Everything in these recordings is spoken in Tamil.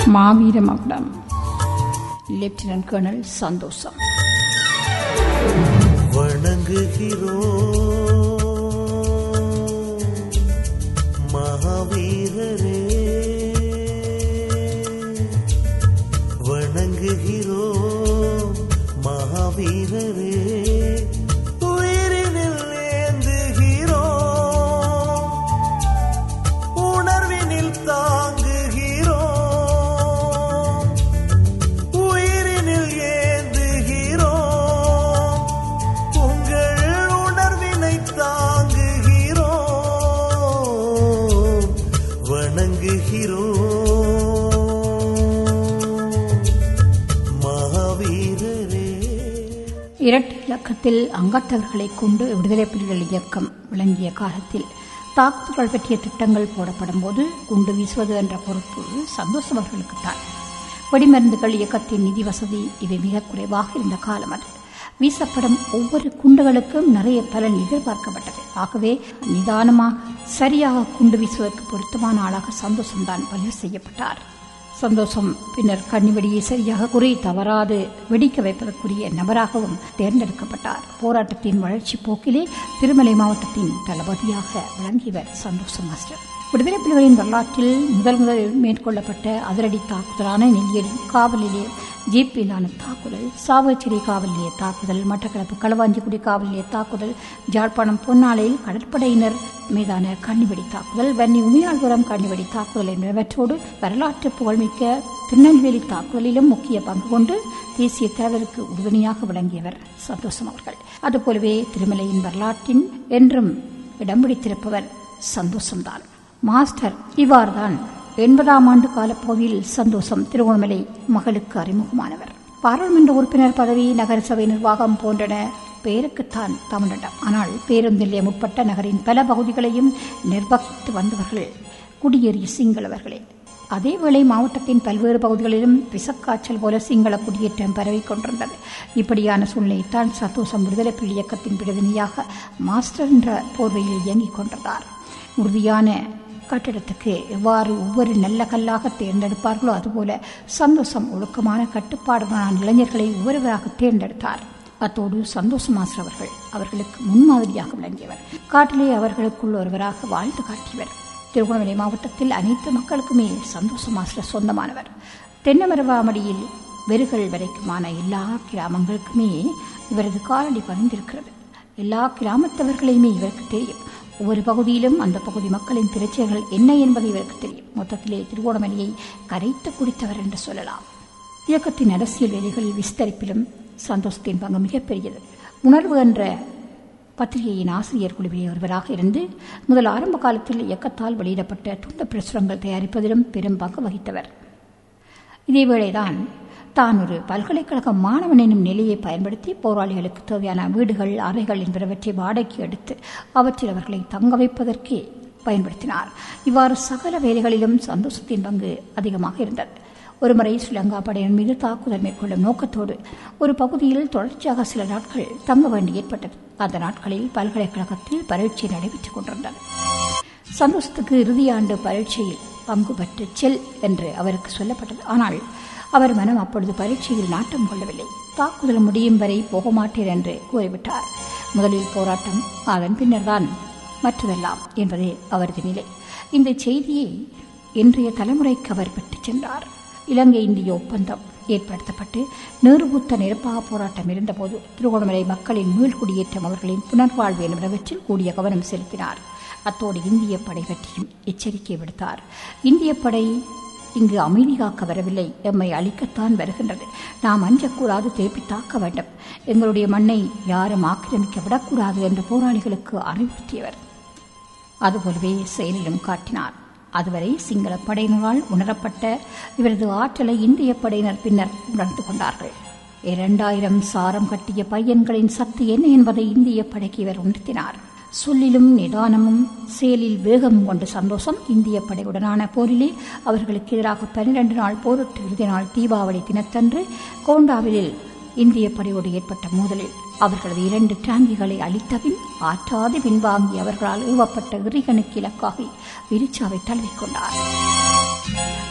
மாவீர மகுடம் லெப்டினன்ட் கர்னல் சந்தோஷம் வணங்குகிறோம் மகாவீரரே வணங்குகிறோம் மகாவீரரே உயிரினில் ஏந்துகிறோம் உணர்வினில் தாங்குகிறோம் உயிரினில் ஏந்துகிறோம் உங்கள் உணர்வினை தாங்குகிறோம் வணங்குகிறோம் மகாவீரரே இரட்டை இலக்கத்தில் அங்கத்தவர்களை கொண்டு விடுதலை புலிகள் இயக்கம் விளங்கிய காலத்தில் தாக்குதல்கள் பற்றிய திட்டங்கள் போடப்படும் போது குண்டு வீசுவது என்ற பொறுப்பு சந்தோஷம் அவர்களுக்குத்தான் வெடிமருந்துகள் இயக்கத்தின் நிதி வசதி இவை மிக குறைவாக இருந்த காலம் அது வீசப்படும் ஒவ்வொரு குண்டுகளுக்கும் நிறைய பலன் எதிர்பார்க்கப்பட்டது ஆகவே நிதானமாக சரியாக குண்டு வீசுவதற்கு பொருத்தமான ஆளாக சந்தோஷம்தான் பதிவு செய்யப்பட்டார் சந்தோஷம் பின்னர் கண்ணிவெடியை சரியாக குறி தவறாது வெடிக்க வைப்பதற்குரிய நபராகவும் தேர்ந்தெடுக்கப்பட்டார் போராட்டத்தின் வளர்ச்சி போக்கிலே திருமலை மாவட்டத்தின் தளபதியாக விளங்கியவர் சந்தோஷம் மாஸ்டர் விடுதலை புலிகளின் வரலாற்றில் முதல் முதல் மேற்கொள்ளப்பட்ட அதிரடி தாக்குதலான நெல்லியடி காவல் நிலைய ஜீப்பிலான தாக்குதல் சாவச்சேரி காவல் நிலைய தாக்குதல் மட்டக்களப்பு களவாஞ்சிக்குடி காவல் நிலைய தாக்குதல் ஜாழ்ப்பாணம் பொன்னாலையில் கடற்படையினர் மீதான கண்ணிவெடி தாக்குதல் வன்னி உமையாள்புரம் கண்ணிவெடி தாக்குதல் என்பவற்றோடு வரலாற்று புகழ்மிக்க திருநெல்வேலி தாக்குதலிலும் முக்கிய பங்கு கொண்டு தேசிய தலைவருக்கு உறுதுணையாக விளங்கியவர் சந்தோஷம் அவர்கள் அதுபோலவே திருமலையின் வரலாற்றின் என்றும் இடம் பிடித்திருப்பவர் சந்தோஷம்தான் மாஸ்டர் இவ்வாறுதான் எண்பதாம் ஆண்டு காலப்பகுதியில் சந்தோஷம் திருவண்ணாமலை மகளுக்கு அறிமுகமானவர் பாராளுமன்ற உறுப்பினர் பதவி நகரசபை நிர்வாகம் போன்றன பெயருக்குத்தான் தமிழிடம் ஆனால் பேருந்து நிலையம் உட்பட்ட நகரின் பல பகுதிகளையும் நிர்வகித்து வந்தவர்கள் குடியேறிய சிங்களவர்களே அதேவேளை மாவட்டத்தின் பல்வேறு பகுதிகளிலும் விசக்காய்ச்சல் போல சிங்கள குடியேற்றம் பரவிக் கொண்டிருந்தது இப்படியான சூழ்நிலைத்தான் சந்தோஷம் விடுதலை புலி இயக்கத்தின் பிரதிநிதியாக மாஸ்டர் என்ற போர்வையில் இயங்கிக் கொண்டிருந்தார் உறுதியான கட்டிடத்துக்கு எவ்வாறு ஒவ்வொரு நல்ல கல்லாக தேர்ந்தெடுப்பார்களோ அதுபோல சந்தோஷம் ஒழுக்கமான கட்டுப்பாடுகளான இளைஞர்களை ஒவ்வொருவராக தேர்ந்தெடுத்தார் அத்தோடு சந்தோஷ மாஸ்டர் அவர்கள் அவர்களுக்கு முன்மாதிரியாக விளங்கியவர் காட்டிலே அவர்களுக்குள் ஒருவராக வாழ்ந்து காட்டியவர் திருகோணமலை மாவட்டத்தில் அனைத்து மக்களுக்குமே சந்தோஷ மாஸ்டர் சொந்தமானவர் தென்னமரவாமடியில் வெறுகள் வரைக்குமான எல்லா கிராமங்களுக்குமே இவரது காலடி பதிந்திருக்கிறது எல்லா கிராமத்தவர்களையுமே இவருக்கு தெரியும் ஒவ்வொரு பகுதியிலும் அந்த பகுதி மக்களின் பிரச்சனைகள் என்ன என்பது இவருக்கு தெரியும் மொத்தத்திலே திருவோணமலையை கரைத்து குடித்தவர் என்று சொல்லலாம் இயக்கத்தின் அரசியல் வேலைகளில் விஸ்தரிப்பிலும் சந்தோஷத்தின் பங்கு மிகப்பெரியது உணர்வு என்ற பத்திரிகையின் ஆசிரியர் குழுவிலே ஒருவராக இருந்து முதல் ஆரம்ப காலத்தில் இயக்கத்தால் வெளியிடப்பட்ட துண்டு பிரசுரங்கள் தயாரிப்பதிலும் பெரும் பங்கு வகித்தவர் இதேவேளைதான் தான் ஒரு பல்கலைக்கழக மாணவன் எனும் நிலையை பயன்படுத்தி போராளிகளுக்கு தேவையான வீடுகள் அறைகள் என்பவற்றை வாடகைக்கு எடுத்து அவற்றில் அவர்களை தங்க வைப்பதற்கே பயன்படுத்தினார் இவ்வாறு சகல வேலைகளிலும் சந்தோஷத்தின் பங்கு அதிகமாக இருந்தது ஒருமுறை ஸ்ரீலங்கா படையின் மீது தாக்குதல் மேற்கொள்ளும் நோக்கத்தோடு ஒரு பகுதியில் தொடர்ச்சியாக சில நாட்கள் தங்க வேண்டி ஏற்பட்டது அந்த நாட்களில் பல்கலைக்கழகத்தில் பரீட்சை நடைபெற்றுக் கொண்டிருந்தது சந்தோஷத்துக்கு இறுதியாண்டு பரீட்சையில் பங்கு பெற்று செல் என்று அவருக்கு சொல்லப்பட்டது ஆனால் அவர் மனம் அப்பொழுது பரீட்சையில் நாட்டம் கொள்ளவில்லை தாக்குதல் முடியும் வரை போக மாட்டேன் என்று கூறிவிட்டார் முதலில் போராட்டம் அதன் பின்னர்தான் மற்றதெல்லாம் என்பதே அவரது நிலை இந்த செய்தியை இன்றைய தலைமுறைக்கு அவர் பெற்றுச் சென்றார் இலங்கை இந்திய ஒப்பந்தம் ஏற்படுத்தப்பட்டு நேருபுத்த நெருப்பாக போராட்டம் இருந்தபோது திருகோணமலை மக்களின் மீள்குடியேற்றம் அவர்களின் புனர்வாழ்வு என்பவற்றில் கூடிய கவனம் செலுத்தினார் அத்தோடு இந்திய படை பற்றியும் எச்சரிக்கை விடுத்தார் இந்திய படை இங்கு அமைதி காக்க வரவில்லை எம்மை அழிக்கத்தான் வருகின்றது நாம் அஞ்சக்கூடாது திருப்பி தாக்க வேண்டும் எங்களுடைய மண்ணை யாரும் ஆக்கிரமிக்க விடக்கூடாது என்று போராளிகளுக்கு அறிவுறுத்தியவர் அதுபோலவே செயலிலும் காட்டினார் அதுவரை சிங்கள படையினரால் உணரப்பட்ட இவரது ஆற்றலை இந்திய படையினர் பின்னர் உணர்ந்து கொண்டார்கள் இரண்டாயிரம் சாரம் கட்டிய பையன்களின் சக்தி என்ன என்பதை இந்திய படைக்கு இவர் உணர்த்தினார் சொல்லிலும் நிதானமும் செயலில் வேகமும் கொண்ட சந்தோஷம் இந்திய படையுடனான போரிலே அவர்களுக்கு எதிராக பனிரெண்டு நாள் போரிட்டு இறுதி நாள் தீபாவளி தினத்தன்று கோண்டாவிலில் இந்திய படையோடு ஏற்பட்ட மோதலில் அவர்களது இரண்டு டாங்கிகளை அழித்தபின் ஆற்றாது பின்வாங்கி அவர்களால் ஏவப்பட்ட இறிகனுக்கு இலக்காகி விரிச்சாவை தழுவிக்கொண்டார்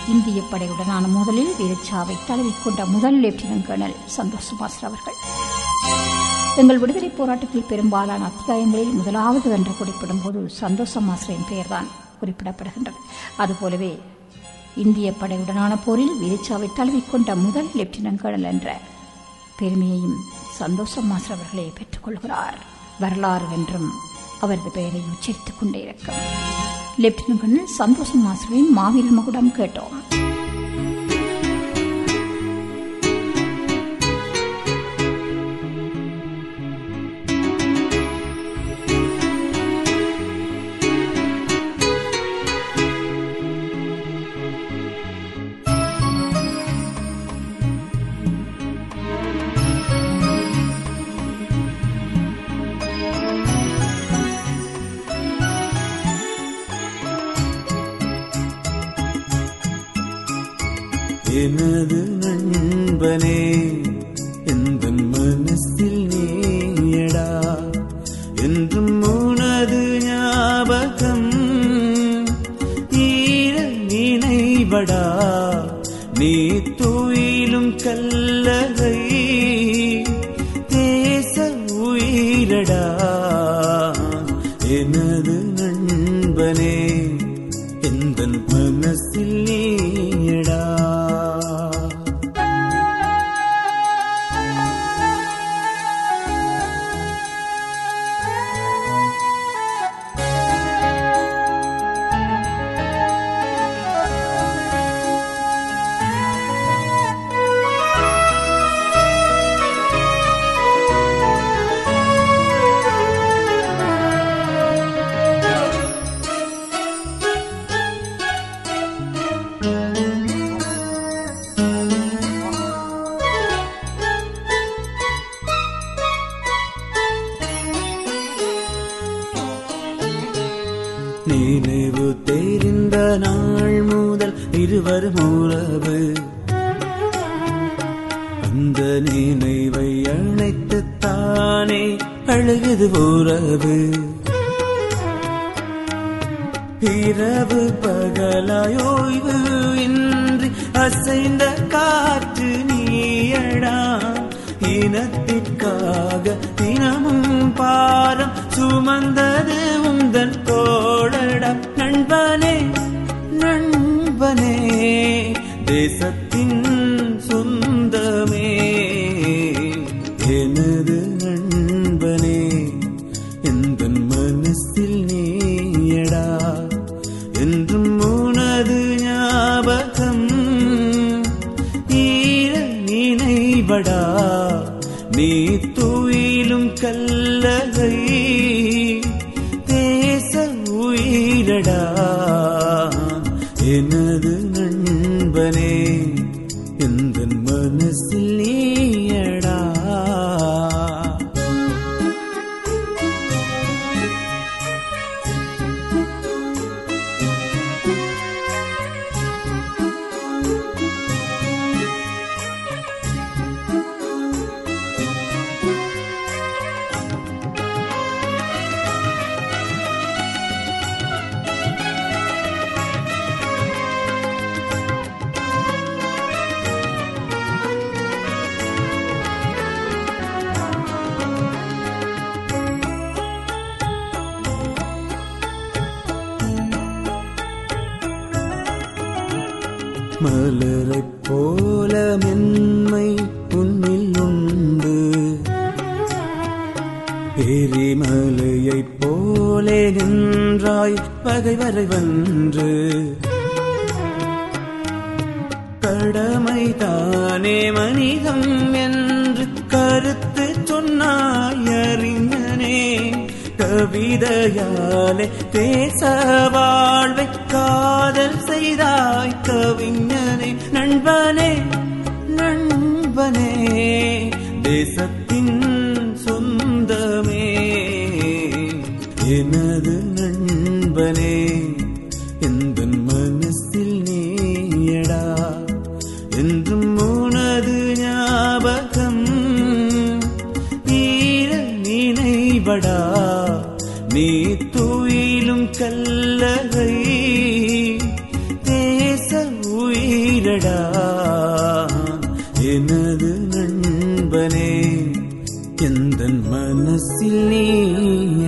இந்திய படையுடனான மோதலில் வீரச்சாவை தழுவிக்கொண்ட முதல் லெப்டினன்ட் கர்னல் சந்தோஷ் மாஸ்டர் அவர்கள் எங்கள் விடுதலை போராட்டத்தில் பெரும்பாலான அத்தியாயங்களில் முதலாவது என்று குறிப்பிடும் போது சந்தோஷ மாஸ்டரின் பெயர்தான் குறிப்பிடப்படுகின்றது அதுபோலவே இந்திய படையுடனான போரில் வீரச்சாவை தழுவிக்கொண்ட முதல் லெப்டினன்ட் கர்னல் என்ற பெருமையையும் சந்தோஷம் மாஸ்டர் அவர்களே பெற்றுக்கொள்கிறார் வரலாறு என்றும் அவரது பெயரை உச்சரித்துக் கொண்டே இருக்கும் லெப்டினன்ட் கர்னல் சந்தோஷம் மாஸ்டரின் மாவீரர் மகுடம் கேட்டோம் எனது நண்பனே எந்த மனசில் நீயடா என்றும் உனது ஞாபகம் ஈர நினைவடா நீ துயிலும் கல்லறை தேச உயிரடா எனது நண்பனே எந்த மனசில் நீயடா நினைவு தெரிந்த நாள் முதல் இருவரும் உறவு அந்த நினைவை அணைத்து தானே அழுகுது உறவு இரவு பகலாயோய்வு இன்றி அசைந்த காற்று நீயடா இனத்திற்காக தினமும் பாரம் சுமந்தது உந்தன் தோழடா நண்பனே நண்பனே தேசத்தின் சொந்தமே எனது நண்பனே எந்த மனசில் நீயடா என்றும் உனது ஞாபகம் ஈர நினைவடா நீ துயிலும் கல்லகை தேச உயிரடா எனது நண்பனே எந்த மனசில் நீயடா மலரைப் போல மென்மை உன்னில் உண்டு எரிமலையைப் போலே நின்றாய் பகைவரை வென்று கடமை தானே மனிதம் என்று கருத்து சொன்னாய் அறிஞனே கவிதையாலே பேச வாழ்வை காதல் செய்தாய் கவிஞனே நண்பனே நண்பனே தேசத்தின் சொந்தமே எனது நண்பனே எந்த மனசில் நீயடா என்றும் உனது ஞாபகம் ஈர நினைவடா நீ துயிலும் கல்லறை தேச உயிர் நீயடா எனது நண்பனே எந்த மனசில் நீ